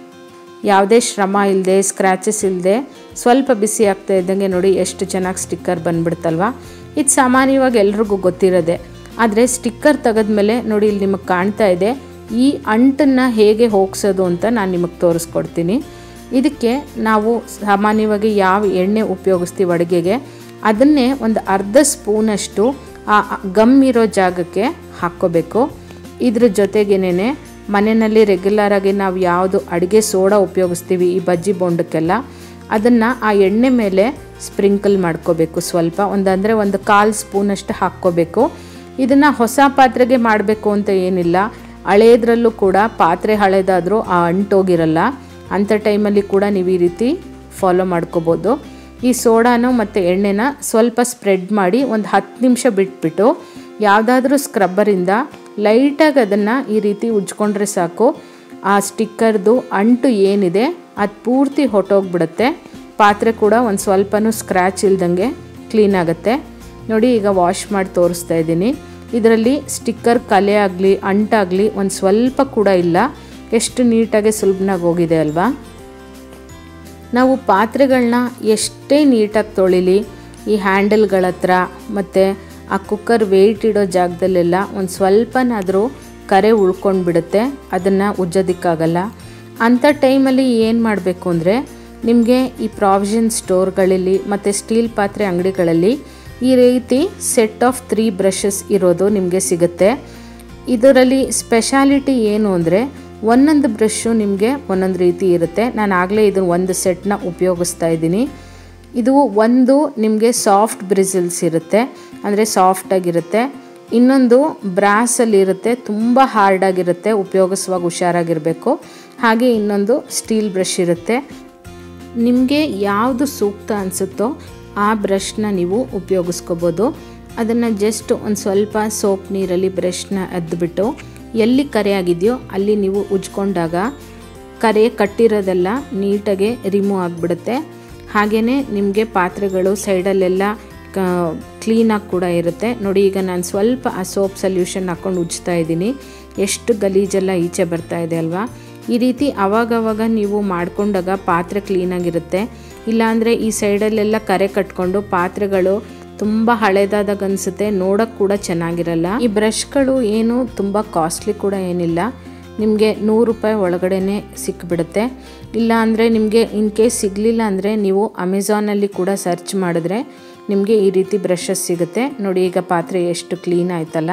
ಯಾವುದೇ ಶ್ರಮ ಇಲ್ಲದೆ ಸ್ಕ್ರ್ಯಾಚಸ್ ಇಲ್ಲದೆ ಸ್ವಲ್ಪ ಬಿಸಿ ಆಗ್ತಾ ಇದ್ದಂಗೆ ನೋಡಿ ಎಷ್ಟು ಚೆನ್ನಾಗಿ ಸ್ಟಿಕ್ಕರ್ ಬಂದ್ಬಿಡ್ತಲ್ವ ಇದು ಸಾಮಾನ್ಯವಾಗಿ ಎಲ್ರಿಗೂ ಗೊತ್ತಿರೋದೆ ಆದರೆ ಸ್ಟಿಕ್ಕರ್ ತೆಗೆದ್ಮೇಲೆ ನೋಡಿ ಇಲ್ಲಿ ನಿಮಗೆ ಕಾಣ್ತಾ ಇದೆ ಈ ಅಂಟನ್ನು ಹೇಗೆ ಹೋಗ್ಸೋದು ಅಂತ ನಾನು ನಿಮಗೆ ತೋರಿಸ್ಕೊಡ್ತೀನಿ ಇದಕ್ಕೆ ನಾವು ಸಾಮಾನ್ಯವಾಗಿ ಯಾವ ಎಣ್ಣೆ ಉಪಯೋಗಿಸ್ತೀವಿ ಅಡುಗೆಗೆ ಅದನ್ನೇ ಒಂದು ಅರ್ಧ ಸ್ಪೂನಷ್ಟು ಆ ಗಮ್ ಇರೋ ಜಾಗಕ್ಕೆ ಹಾಕ್ಕೋಬೇಕು ಇದ್ರ ಜೊತೆಗೇನೆ ಮನೆಯಲ್ಲಿ ರೆಗ್ಯುಲರಾಗಿ ನಾವು ಯಾವುದು ಅಡುಗೆ ಸೋಡಾ ಉಪಯೋಗಿಸ್ತೀವಿ ಈ ಬಜ್ಜಿ ಬೊಂಡಕ್ಕೆಲ್ಲ ಅದನ್ನು ಆ ಎಣ್ಣೆ ಮೇಲೆ ಸ್ಪ್ರಿಂಕಲ್ ಮಾಡ್ಕೋಬೇಕು ಸ್ವಲ್ಪ ಒಂದಂದರೆ ಒಂದು ಕಾಲು ಸ್ಪೂನಷ್ಟು ಹಾಕ್ಕೋಬೇಕು ಇದನ್ನು ಹೊಸ ಪಾತ್ರೆಗೆ ಮಾಡಬೇಕು ಅಂತ ಏನಿಲ್ಲ ಹಳೇದ್ರಲ್ಲೂ ಕೂಡ ಪಾತ್ರೆ ಹಳೇದಾದರೂ ಆ ಅಂಟೋಗಿರಲ್ಲ ಅಂಥ ಟೈಮಲ್ಲಿ ಕೂಡ ನೀವು ಈ ರೀತಿ ಫಾಲೋ ಮಾಡ್ಕೋಬೋದು ಈ ಸೋಡಾನು ಮತ್ತು ಎಣ್ಣೆನ ಸ್ವಲ್ಪ ಸ್ಪ್ರೆಡ್ ಮಾಡಿ ಒಂದು ಹತ್ತು ನಿಮಿಷ ಬಿಟ್ಬಿಟ್ಟು ಯಾವುದಾದ್ರೂ ಸ್ಕ್ರಬ್ಬರಿಂದ ಲೈಟಾಗಿ ಅದನ್ನು ಈ ರೀತಿ ಉಜ್ಕೊಂಡ್ರೆ ಸಾಕು ಆ ಸ್ಟಿಕ್ಕರ್ದು ಅಂಟು ಏನಿದೆ ಅದು ಪೂರ್ತಿ ಹೊಟ್ಟೋಗ್ಬಿಡುತ್ತೆ ಪಾತ್ರೆ ಕೂಡ ಒಂದು ಸ್ವಲ್ಪನೂ ಸ್ಕ್ರ್ಯಾಚ್ ಇಲ್ದಂಗೆ ಕ್ಲೀನ್ ಆಗುತ್ತೆ ನೋಡಿ ಈಗ ವಾಶ್ ಮಾಡಿ ತೋರಿಸ್ತಾ ಇದ್ದೀನಿ ಇದರಲ್ಲಿ ಸ್ಟಿಕ್ಕರ್ ಕಲೆ ಆಗಲಿ ಅಂಟಾಗಲಿ ಒಂದು ಸ್ವಲ್ಪ ಕೂಡ ಇಲ್ಲ ಎಷ್ಟು ನೀಟಾಗಿ ಸುಲಭನಾಗಿ ಹೋಗಿದೆ ಅಲ್ವಾ ನಾವು ಪಾತ್ರೆಗಳನ್ನ ಎಷ್ಟೇ ನೀಟಾಗಿ ತೊಳಿಲಿ ಈ ಹ್ಯಾಂಡಲ್ಗಳ ಹತ್ರ ಮತ್ತು ಆ ಕುಕ್ಕರ್ ವೆಯ್ಟ್ ಇಡೋ ಜಾಗದಲ್ಲೆಲ್ಲ ಒಂದು ಸ್ವಲ್ಪನಾದರೂ ಕರೆ ಉಳ್ಕೊಂಡು ಬಿಡುತ್ತೆ ಅದನ್ನು ಉಜ್ಜೋದಕ್ಕಾಗಲ್ಲ ಅಂಥ ಟೈಮಲ್ಲಿ ಏನು ಮಾಡಬೇಕು ಅಂದರೆ ನಿಮಗೆ ಈ ಪ್ರಾವಿಷನ್ ಸ್ಟೋರ್ಗಳಲ್ಲಿ ಮತ್ತು ಸ್ಟೀಲ್ ಪಾತ್ರೆ ಅಂಗಡಿಗಳಲ್ಲಿ ಈ ರೀತಿ ಸೆಟ್ ಆಫ್ ತ್ರೀ ಬ್ರಷಸ್ ಇರೋದು ನಿಮಗೆ ಸಿಗುತ್ತೆ ಇದರಲ್ಲಿ ಸ್ಪೆಷಾಲಿಟಿ ಏನು ಅಂದರೆ ಒಂದೊಂದು ಬ್ರಷು ನಿಮಗೆ ಒಂದೊಂದು ರೀತಿ ಇರುತ್ತೆ ನಾನು ಆಗಲೇ ಇದನ್ನು ಒಂದು ಸೆಟ್ನ ಉಪಯೋಗಿಸ್ತಾ ಇದ್ದೀನಿ ಇದು ಒಂದು ನಿಮಗೆ ಸಾಫ್ಟ್ ಬ್ರಿಸಿಲ್ಸ್ ಇರುತ್ತೆ ಅಂದರೆ ಸಾಫ್ಟಾಗಿರುತ್ತೆ ಇನ್ನೊಂದು ಬ್ರಾಸಲ್ಲಿ ಇರುತ್ತೆ ತುಂಬ ಹಾರ್ಡಾಗಿರುತ್ತೆ ಉಪಯೋಗಿಸುವಾಗ ಹುಷಾರಾಗಿರಬೇಕು ಹಾಗೆ ಇನ್ನೊಂದು ಸ್ಟೀಲ್ ಬ್ರಷ್ ಇರುತ್ತೆ ನಿಮಗೆ ಯಾವುದು ಸೂಕ್ತ ಅನಿಸುತ್ತೋ ಆ ಬ್ರಷ್ನ ನೀವು ಉಪಯೋಗಿಸ್ಕೋಬೋದು ಅದನ್ನು ಜಸ್ಟ್ ಒಂದು ಸ್ವಲ್ಪ ಸೋಪ್ ನೀರಲ್ಲಿ ಬ್ರಷ್ನ ಎದ್ದುಬಿಟ್ಟು ಎಲ್ಲಿ ಕರೆ ಆಗಿದೆಯೋ ಅಲ್ಲಿ ನೀವು ಉಜ್ಕೊಂಡಾಗ ಕರೆ ಕಟ್ಟಿರೋದೆಲ್ಲ ನೀಟಾಗಿ ರಿಮೂವ್ ಆಗಿಬಿಡುತ್ತೆ ಹಾಗೆಯೇ ನಿಮಗೆ ಪಾತ್ರೆಗಳು ಸೈಡಲ್ಲೆಲ್ಲ ಕ್ಲೀನಾಗಿ ಕೂಡ ಇರುತ್ತೆ ನೋಡಿ ಈಗ ನಾನು ಸ್ವಲ್ಪ ಆ ಸೋಪ್ ಸಲ್ಯೂಷನ್ ಹಾಕ್ಕೊಂಡು ಉಜ್ತಾ ಇದ್ದೀನಿ ಎಷ್ಟು ಗಲೀಜೆಲ್ಲ ಈಚೆ ಬರ್ತಾ ಇದೆ ಅಲ್ವಾ ಈ ರೀತಿ ಅವಾಗವಾಗ ನೀವು ಮಾಡ್ಕೊಂಡಾಗ ಪಾತ್ರೆ ಕ್ಲೀನಾಗಿರುತ್ತೆ ಇಲ್ಲಾಂದರೆ ಈ ಸೈಡಲ್ಲೆಲ್ಲ ಕರೆ ಕಟ್ಕೊಂಡು ಪಾತ್ರೆಗಳು ತುಂಬ ಹಳೇದಾದಾಗ ಅನಿಸುತ್ತೆ ನೋಡೋಕ್ಕೆ ಕೂಡ ಚೆನ್ನಾಗಿರಲ್ಲ ಈ ಬ್ರಷ್ಗಳು ಏನು ತುಂಬ ಕಾಸ್ಟ್ಲಿ ಕೂಡ ಏನಿಲ್ಲ ನಿಮಗೆ ನೂರು ರೂಪಾಯಿ ಒಳಗಡೆನೆ ಸಿಕ್ಬಿಡುತ್ತೆ ಇಲ್ಲ ಅಂದರೆ ನಿಮಗೆ ಇನ್ ಕೇಸ್ ಸಿಗಲಿಲ್ಲ ಅಂದರೆ ನೀವು ಅಮೆಝಾನಲ್ಲಿ ಕೂಡ ಸರ್ಚ್ ಮಾಡಿದ್ರೆ ನಿಮಗೆ ಈ ರೀತಿ ಬ್ರಷಸ್ ಸಿಗುತ್ತೆ ನೋಡಿ ಈಗ ಪಾತ್ರೆ ಎಷ್ಟು ಕ್ಲೀನ್ ಆಯ್ತಲ್ಲ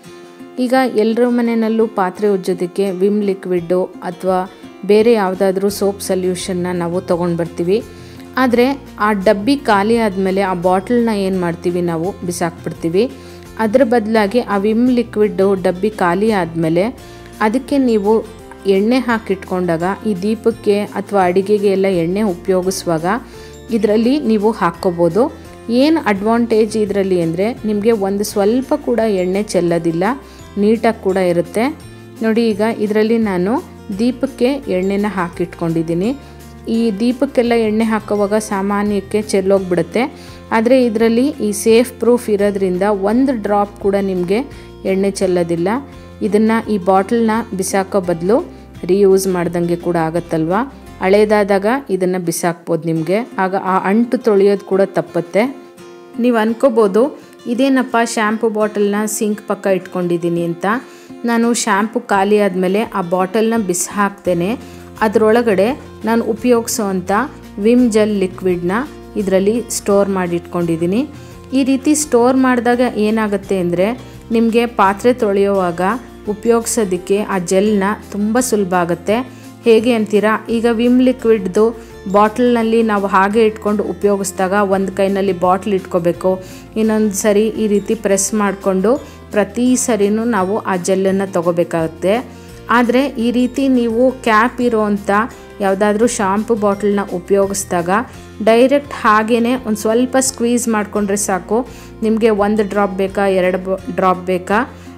ಈಗ ಎಲ್ಲರ ಮನೆಯಲ್ಲೂ ಪಾತ್ರೆ ಉಜ್ಜೋದಕ್ಕೆ ವಿಮ್ ಲಿಕ್ವಿಡ್ಡು ಅಥವಾ ಬೇರೆ ಯಾವುದಾದ್ರೂ ಸೋಪ್ ಸಲ್ಯೂಷನ್ನ ನಾವು ತೊಗೊಂಡು ಬರ್ತೀವಿ ಆದರೆ ಆ ಡಬ್ಬಿ ಖಾಲಿ ಆದಮೇಲೆ ಆ ಬಾಟಲ್ನ ಏನು ಮಾಡ್ತೀವಿ ನಾವು ಬಿಸಾಕ್ಬಿಡ್ತೀವಿ ಅದ್ರ ಬದಲಾಗಿ ಆ ವಿಮ್ ಲಿಕ್ವಿಡ್ಡು ಡಬ್ಬಿ ಖಾಲಿ ಆದಮೇಲೆ ಅದಕ್ಕೆ ನೀವು ಎಣ್ಣೆ ಹಾಕಿಟ್ಕೊಂಡಾಗ ಈ ದೀಪಕ್ಕೆ ಅಥವಾ ಅಡಿಗೆಗೆ ಎಲ್ಲ ಎಣ್ಣೆ ಉಪಯೋಗಿಸುವಾಗ ಇದರಲ್ಲಿ ನೀವು ಹಾಕ್ಕೋಬೋದು ಏನು ಅಡ್ವಾಂಟೇಜ್ ಇದರಲ್ಲಿ ಅಂದರೆ ನಿಮಗೆ ಒಂದು ಸ್ವಲ್ಪ ಕೂಡ ಎಣ್ಣೆ ಚೆಲ್ಲೋದಿಲ್ಲ ನೀಟಾಗಿ ಕೂಡ ಇರುತ್ತೆ ನೋಡಿ ಈಗ ಇದರಲ್ಲಿ ನಾನು ದೀಪಕ್ಕೆ ಎಣ್ಣೆನ ಹಾಕಿಟ್ಕೊಂಡಿದ್ದೀನಿ ಈ ದೀಪಕ್ಕೆಲ್ಲ ಎಣ್ಣೆ ಹಾಕೋವಾಗ ಸಾಮಾನ್ಯಕ್ಕೆ ಚೆಲ್ಲೋಗ್ಬಿಡುತ್ತೆ ಆದರೆ ಇದರಲ್ಲಿ ಈ ಸೇಫ್ ಪ್ರೂಫ್ ಇರೋದ್ರಿಂದ ಒಂದು ಡ್ರಾಪ್ ಕೂಡ ನಿಮಗೆ ಎಣ್ಣೆ ಚೆಲ್ಲೋದಿಲ್ಲ ಇದನ್ನು ಈ ಬಾಟಲ್ನ ಬಿಸಾಕೋ ಬದಲು ರೀಯೂಸ್ ಮಾಡ್ದಂಗೆ ಕೂಡ ಆಗುತ್ತಲ್ವ ಹಳೇದಾದಾಗ ಇದನ್ನು ಬಿಸಾಕ್ಬೋದು ನಿಮಗೆ ಆಗ ಆ ಅಂಟು ತೊಳೆಯೋದು ಕೂಡ ತಪ್ಪುತ್ತೆ ನೀವು ಅನ್ಕೋಬೋದು ಇದೇನಪ್ಪ ಶ್ಯಾಂಪು ಬಾಟಲ್ನ ಸಿಂಕ್ ಪಕ್ಕ ಇಟ್ಕೊಂಡಿದ್ದೀನಿ ಅಂತ ನಾನು ಶ್ಯಾಂಪು ಖಾಲಿ ಆದಮೇಲೆ ಆ ಬಾಟಲ್ನ ಬಿಸಿ ಹಾಕ್ತೇನೆ ಅದರೊಳಗಡೆ ನಾನು ಉಪಯೋಗಿಸೋವಂಥ ವಿಮ್ ಜೆಲ್ ಲಿಕ್ವಿಡ್ನ ಇದರಲ್ಲಿ ಸ್ಟೋರ್ ಮಾಡಿ ಇಟ್ಕೊಂಡಿದ್ದೀನಿ ಈ ರೀತಿ ಸ್ಟೋರ್ ಮಾಡಿದಾಗ ಏನಾಗುತ್ತೆ ಅಂದರೆ ನಿಮಗೆ ಪಾತ್ರೆ ತೊಳೆಯುವಾಗ ಉಪಯೋಗಿಸೋದಕ್ಕೆ ಆ ಜೆಲ್ನ ತುಂಬ ಸುಲಭ ಆಗುತ್ತೆ ಹೇಗೆ ಅಂತೀರಾ ಈಗ ವಿಮ್ ಲಿಕ್ವಿಡ್ದು ಬಾಟ್ಲ್ನಲ್ಲಿ ನಾವು ಹಾಗೆ ಇಟ್ಕೊಂಡು ಉಪಯೋಗಿಸಿದಾಗ ಒಂದು ಕೈನಲ್ಲಿ ಬಾಟ್ಲ್ ಇಟ್ಕೋಬೇಕು ಇನ್ನೊಂದು ಸರಿ ಈ ರೀತಿ ಪ್ರೆಸ್ ಮಾಡಿಕೊಂಡು ಪ್ರತಿ ಸರಿನೂ ನಾವು ಆ ಜೆಲ್ಲನ್ನು ತೊಗೋಬೇಕಾಗುತ್ತೆ ಆದರೆ ಈ ರೀತಿ ನೀವು ಕ್ಯಾಪ್ ಇರೋವಂಥ ಯಾವುದಾದ್ರೂ ಶಾಂಪು ಬಾಟಲ್ನ ಉಪಯೋಗಿಸಿದಾಗ ಡೈರೆಕ್ಟ್ ಹಾಗೇ ಒಂದು ಸ್ವಲ್ಪ ಸ್ಕ್ವೀಸ್ ಮಾಡಿಕೊಂಡ್ರೆ ಸಾಕು ನಿಮಗೆ ಒಂದು ಡ್ರಾಪ್ ಬೇಕಾ ಎರಡು ಡ್ರಾಪ್ ಬೇಕಾ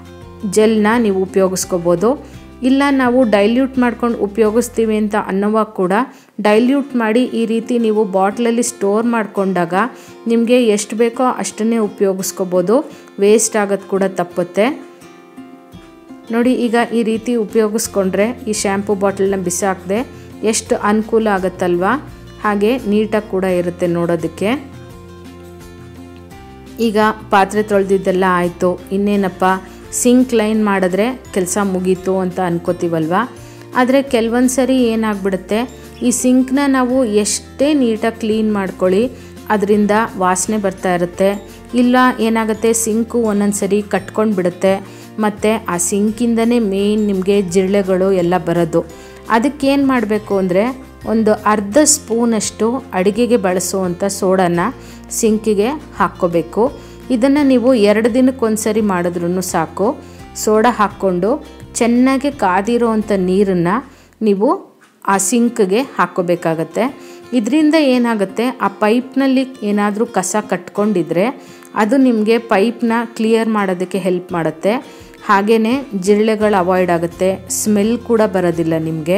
ಜೆಲ್ನ ನೀವು ಉಪಯೋಗಿಸ್ಕೋಬೋದು ಇಲ್ಲ ನಾವು ಡೈಲ್ಯೂಟ್ ಮಾಡ್ಕೊಂಡು ಉಪಯೋಗಿಸ್ತೀವಿ ಅಂತ ಅನ್ನೋವಾಗ ಕೂಡ ಡೈಲ್ಯೂಟ್ ಮಾಡಿ ಈ ರೀತಿ ನೀವು ಬಾಟ್ಲಲ್ಲಿ ಸ್ಟೋರ್ ಮಾಡಿಕೊಂಡಾಗ ನಿಮಗೆ ಎಷ್ಟು ಬೇಕೋ ಅಷ್ಟನ್ನೇ ಉಪಯೋಗಿಸ್ಕೋಬೋದು ವೇಸ್ಟ್ ಆಗೋದು ಕೂಡ ತಪ್ಪುತ್ತೆ ನೋಡಿ ಈಗ ಈ ರೀತಿ ಉಪಯೋಗಿಸ್ಕೊಂಡ್ರೆ ಈ ಶ್ಯಾಂಪು ಬಾಟಲ್ನ ಬಿಸಾಕದೆ ಎಷ್ಟು ಅನುಕೂಲ ಆಗುತ್ತಲ್ವಾ ಹಾಗೆ ನೀಟಾಗಿ ಕೂಡ ಇರುತ್ತೆ ನೋಡೋದಕ್ಕೆ ಈಗ ಪಾತ್ರೆ ತೊಳೆದಿದ್ದೆಲ್ಲ ಆಯಿತು ಇನ್ನೇನಪ್ಪ ಸಿಂಕ್ ಲೈನ್ ಮಾಡಿದ್ರೆ ಕೆಲಸ ಮುಗೀತು ಅಂತ ಅನ್ಕೋತೀವಲ್ವ ಆದರೆ ಕೆಲವೊಂದು ಸರಿ ಏನಾಗ್ಬಿಡುತ್ತೆ ಈ ಸಿಂಕ್ನ ನಾವು ಎಷ್ಟೇ ನೀಟಾಗಿ ಕ್ಲೀನ್ ಮಾಡ್ಕೊಳ್ಳಿ ಅದರಿಂದ ವಾಸನೆ ಬರ್ತಾ ಇರುತ್ತೆ ಇಲ್ಲ ಏನಾಗುತ್ತೆ ಸಿಂಕು ಒಂದೊಂದು ಸರಿ ಕಟ್ಕೊಂಡು ಬಿಡುತ್ತೆ ಮತ್ತು ಆ ಸಿಂಕಿಂದನೇ ಮೇಯ್ನ್ ನಿಮಗೆ ಜಿರಳೆಗಳು ಎಲ್ಲ ಬರೋದು ಅದಕ್ಕೇನು ಮಾಡಬೇಕು ಅಂದರೆ ಒಂದು ಅರ್ಧ ಸ್ಪೂನಷ್ಟು ಅಡುಗೆಗೆ ಬಳಸುವಂಥ ಸೋಡಾನ ಸಿಂಕಿಗೆ ಹಾಕ್ಕೋಬೇಕು ಇದನ್ನು ನೀವು ಎರಡು ದಿನಕ್ಕೊಂದ್ಸರಿ ಮಾಡಿದ್ರೂ ಸಾಕು ಸೋಡಾ ಹಾಕ್ಕೊಂಡು ಚೆನ್ನಾಗಿ ಕಾದಿರೋವಂಥ ನೀರನ್ನು ನೀವು ಆ ಸಿಂಕ್ಗೆ ಹಾಕ್ಕೋಬೇಕಾಗತ್ತೆ ಇದರಿಂದ ಏನಾಗುತ್ತೆ ಆ ಪೈಪ್ನಲ್ಲಿ ಏನಾದರೂ ಕಸ ಕಟ್ಕೊಂಡಿದ್ರೆ ಅದು ನಿಮಗೆ ಪೈಪ್ನ ಕ್ಲಿಯರ್ ಮಾಡೋದಕ್ಕೆ ಹೆಲ್ಪ್ ಮಾಡುತ್ತೆ ಹಾಗೆಯೇ ಜಿರಳೆಗಳು ಅವಾಯ್ಡ್ ಆಗುತ್ತೆ ಸ್ಮೆಲ್ ಕೂಡ ಬರೋದಿಲ್ಲ ನಿಮಗೆ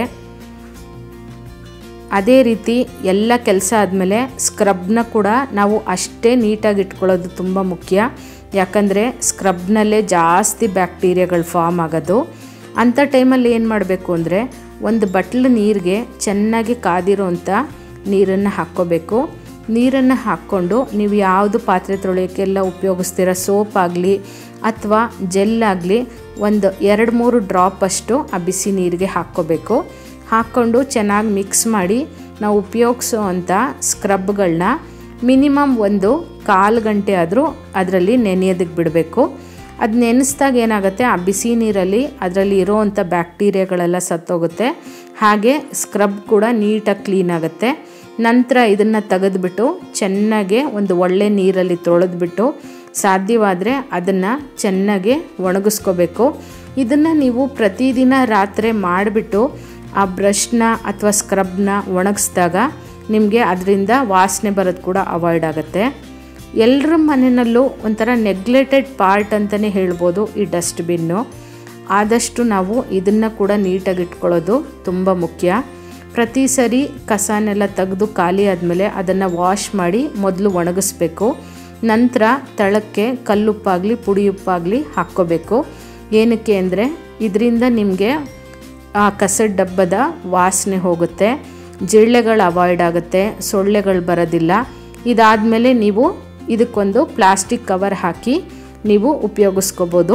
ಅದೇ ರೀತಿ ಎಲ್ಲ ಕೆಲಸ ಆದಮೇಲೆ ಸ್ಕ್ರಬ್ನ ಕೂಡ ನಾವು ಅಷ್ಟೇ ನೀಟಾಗಿ ಇಟ್ಕೊಳ್ಳೋದು ತುಂಬ ಮುಖ್ಯ ಯಾಕಂದರೆ ಸ್ಕ್ರಬ್ನಲ್ಲೇ ಜಾಸ್ತಿ ಬ್ಯಾಕ್ಟೀರಿಯಾಗಳು ಫಾರ್ಮ್ ಆಗೋದು ಅಂಥ ಟೈಮಲ್ಲಿ ಏನು ಮಾಡಬೇಕು ಅಂದರೆ ಒಂದು ಬಟ್ಲು ನೀರಿಗೆ ಚೆನ್ನಾಗಿ ಕಾದಿರೋಂಥ ನೀರನ್ನು ಹಾಕ್ಕೋಬೇಕು ನೀರನ್ನು ಹಾಕ್ಕೊಂಡು ನೀವು ಯಾವುದು ಪಾತ್ರೆ ತೊಳೆಯೋಕ್ಕೆಲ್ಲ ಉಪಯೋಗಿಸ್ತೀರ ಸೋಪ್ ಆಗಲಿ ಅಥವಾ ಜೆಲ್ ಆಗಲಿ ಒಂದು ಎರಡು ಮೂರು ಡ್ರಾಪ್ ಅಷ್ಟು ಆ ಬಿಸಿ ನೀರಿಗೆ ಹಾಕ್ಕೋಬೇಕು ಹಾಕ್ಕೊಂಡು ಚೆನ್ನಾಗಿ ಮಿಕ್ಸ್ ಮಾಡಿ ನಾವು ಉಪಯೋಗಿಸೋ ಅಂಥ ಸ್ಕ್ರಬ್ಗಳನ್ನ ಮಿನಿಮಮ್ ಒಂದು ಕಾಲು ಗಂಟೆ ಆದರೂ ಅದರಲ್ಲಿ ನೆನೆಯೋದಕ್ಕೆ ಬಿಡಬೇಕು ಅದು ನೆನೆಸ್ದಾಗ ಏನಾಗುತ್ತೆ ಆ ಬಿಸಿ ನೀರಲ್ಲಿ ಅದರಲ್ಲಿ ಇರೋವಂಥ ಬ್ಯಾಕ್ಟೀರಿಯಾಗಳೆಲ್ಲ ಸತ್ತೋಗುತ್ತೆ ಹಾಗೆ ಸ್ಕ್ರಬ್ ಕೂಡ ನೀಟಾಗಿ ಕ್ಲೀನ್ ಆಗುತ್ತೆ ನಂತರ ಇದನ್ನು ತೆಗೆದುಬಿಟ್ಟು ಚೆನ್ನಾಗೆ ಒಂದು ಒಳ್ಳೆ ನೀರಲ್ಲಿ ತೊಳೆದ್ಬಿಟ್ಟು ಸಾಧ್ಯವಾದರೆ ಅದನ್ನು ಚೆನ್ನಾಗಿ ಒಣಗಿಸ್ಕೋಬೇಕು ಇದನ್ನು ನೀವು ಪ್ರತಿದಿನ ರಾತ್ರಿ ಮಾಡಿಬಿಟ್ಟು ಆ ಬ್ರಷ್ನ ಅಥವಾ ಸ್ಕ್ರಬ್ನ ಒಣಗಿಸಿದಾಗ ನಿಮಗೆ ಅದರಿಂದ ವಾಸನೆ ಬರೋದು ಕೂಡ ಅವಾಯ್ಡ್ ಆಗುತ್ತೆ ಎಲ್ಲರ ಮನೆಯಲ್ಲೂ ಒಂಥರ ನೆಗ್ಲೆಟೆಡ್ ಪಾರ್ಟ್ ಅಂತಲೇ ಹೇಳ್ಬೋದು ಈ ಡಸ್ಟ್ಬಿನ್ನು ಆದಷ್ಟು ನಾವು ಇದನ್ನು ಕೂಡ ನೀಟಾಗಿ ಇಟ್ಕೊಳ್ಳೋದು ತುಂಬ ಮುಖ್ಯ ಪ್ರತಿ ಸರಿ ಕಸನೆಲ್ಲ ತೆಗೆದು ಖಾಲಿ ಆದಮೇಲೆ ಅದನ್ನು ವಾಶ್ ಮಾಡಿ ಮೊದಲು ಒಣಗಿಸ್ಬೇಕು ನಂತರ ತಳಕ್ಕೆ ಕಲ್ಲುಪ್ಪಾಗಲಿ ಪುಡಿ ಉಪ್ಪಾಗಲಿ ಹಾಕ್ಕೋಬೇಕು ಏನಕ್ಕೆ ಅಂದರೆ ಇದರಿಂದ ನಿಮಗೆ ಆ ಕಸದ ಡಬ್ಬದ ವಾಸನೆ ಹೋಗುತ್ತೆ ಜಿರಳೆಗಳು ಅವಾಯ್ಡ್ ಆಗುತ್ತೆ ಸೊಳ್ಳೆಗಳು ಬರೋದಿಲ್ಲ ಇದಾದಮೇಲೆ ನೀವು ಇದಕ್ಕೊಂದು ಪ್ಲಾಸ್ಟಿಕ್ ಕವರ್ ಹಾಕಿ ನೀವು ಉಪಯೋಗಿಸ್ಕೋಬೋದು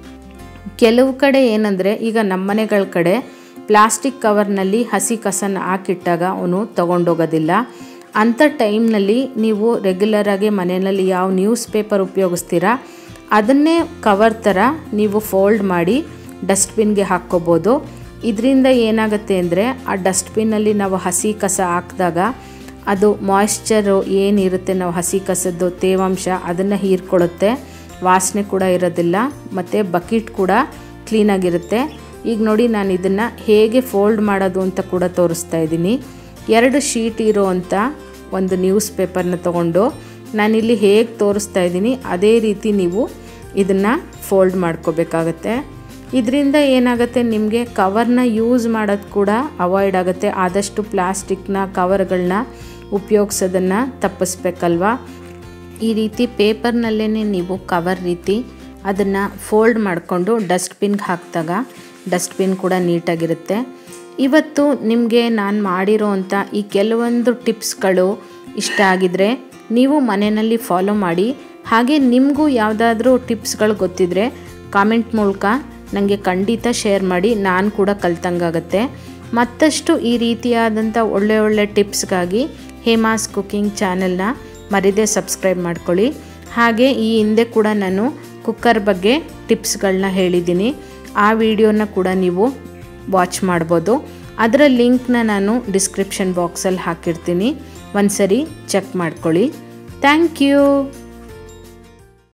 ಕೆಲವು ಕಡೆ ಏನಂದರೆ ಈಗ ನಮ್ಮನೆಗಳ ಕಡೆ ಪ್ಲಾಸ್ಟಿಕ್ ಕವರ್ನಲ್ಲಿ ಹಸಿ ಕಸನ ಹಾಕಿಟ್ಟಾಗ ಅವನು ತೊಗೊಂಡೋಗೋದಿಲ್ಲ ಅಂಥ ಟೈಮ್ನಲ್ಲಿ ನೀವು ರೆಗ್ಯುಲರಾಗಿ ಮನೆಯಲ್ಲಿ ಯಾವ ನ್ಯೂಸ್ ಪೇಪರ್ ಉಪಯೋಗಿಸ್ತೀರಾ ಅದನ್ನೇ ಕವರ್ ಥರ ನೀವು ಫೋಲ್ಡ್ ಮಾಡಿ ಡಸ್ಟ್ಬಿನ್ಗೆ ಹಾಕ್ಕೋಬೋದು ಇದರಿಂದ ಏನಾಗುತ್ತೆ ಅಂದರೆ ಆ ಡಸ್ಟ್ಬಿನ್ನಲ್ಲಿ ನಾವು ಹಸಿ ಕಸ ಹಾಕಿದಾಗ ಅದು ಮಾಯ್ಶ್ಚರು ಏನಿರುತ್ತೆ ನಾವು ಹಸಿ ಕಸದ್ದು ತೇವಾಂಶ ಅದನ್ನು ಹೀರ್ಕೊಳ್ಳುತ್ತೆ ವಾಸನೆ ಕೂಡ ಇರೋದಿಲ್ಲ ಮತ್ತು ಬಕೆಟ್ ಕೂಡ ಕ್ಲೀನಾಗಿರುತ್ತೆ ಈಗ ನೋಡಿ ನಾನು ಇದನ್ನು ಹೇಗೆ ಫೋಲ್ಡ್ ಮಾಡೋದು ಅಂತ ಕೂಡ ತೋರಿಸ್ತಾ ಇದ್ದೀನಿ ಎರಡು ಶೀಟ್ ಇರೋವಂಥ ಒಂದು ನ್ಯೂಸ್ ಪೇಪರ್ನ ತೊಗೊಂಡು ನಾನಿಲ್ಲಿ ಹೇಗೆ ತೋರಿಸ್ತಾ ಇದ್ದೀನಿ ಅದೇ ರೀತಿ ನೀವು ಇದನ್ನು ಫೋಲ್ಡ್ ಮಾಡ್ಕೋಬೇಕಾಗತ್ತೆ ಇದರಿಂದ ಏನಾಗುತ್ತೆ ನಿಮಗೆ ಕವರ್ನ ಯೂಸ್ ಮಾಡೋದು ಕೂಡ ಅವಾಯ್ಡ್ ಆಗುತ್ತೆ ಆದಷ್ಟು ಪ್ಲಾಸ್ಟಿಕ್ನ ಕವರ್ಗಳನ್ನ ಉಪಯೋಗಿಸೋದನ್ನು ತಪ್ಪಿಸ್ಬೇಕಲ್ವಾ ಈ ರೀತಿ ಪೇಪರ್ನಲ್ಲೇ ನೀವು ಕವರ್ ರೀತಿ ಅದನ್ನು ಫೋಲ್ಡ್ ಮಾಡಿಕೊಂಡು ಡಸ್ಟ್ಬಿನ್ಗೆ ಹಾಕಿದಾಗ ಡಸ್ಟ್ಬಿನ್ ಕೂಡ ನೀಟಾಗಿರುತ್ತೆ ಇವತ್ತು ನಿಮಗೆ ನಾನು ಮಾಡಿರೋ ಅಂಥ ಈ ಕೆಲವೊಂದು ಟಿಪ್ಸ್ಗಳು ಇಷ್ಟ ಆಗಿದರೆ ನೀವು ಮನೆಯಲ್ಲಿ ಫಾಲೋ ಮಾಡಿ ಹಾಗೆ ನಿಮಗೂ ಯಾವುದಾದ್ರೂ ಟಿಪ್ಸ್ಗಳು ಗೊತ್ತಿದ್ರೆ ಕಾಮೆಂಟ್ ಮೂಲಕ ನನಗೆ ಖಂಡಿತ ಶೇರ್ ಮಾಡಿ ನಾನು ಕೂಡ ಕಲ್ತಂಗಾಗತ್ತೆ ಮತ್ತಷ್ಟು ಈ ರೀತಿಯಾದಂಥ ಒಳ್ಳೆ ಒಳ್ಳೆ ಟಿಪ್ಸ್ಗಾಗಿ ಹೇಮಾಸ್ ಕುಕಿಂಗ್ ಚಾನೆಲ್ನ ಮರಿದೇ ಸಬ್ಸ್ಕ್ರೈಬ್ ಮಾಡ್ಕೊಳ್ಳಿ ಹಾಗೆ ಈ ಹಿಂದೆ ಕೂಡ ನಾನು ಕುಕ್ಕರ್ ಬಗ್ಗೆ ಟಿಪ್ಸ್ಗಳನ್ನ ಹೇಳಿದ್ದೀನಿ ಆ ವಿಡಿಯೋನ ಕೂಡ ನೀವು ವಾಚ್ ಮಾಡ್ಬೋದು ಅದರ ಲಿಂಕ್ನ ನಾನು ಡಿಸ್ಕ್ರಿಪ್ಷನ್ ಬಾಕ್ಸಲ್ಲಿ ಹಾಕಿರ್ತೀನಿ ಒಂದು ಸರಿ ಚೆಕ್ ಮಾಡ್ಕೊಳ್ಳಿ ಥ್ಯಾಂಕ್ ಯು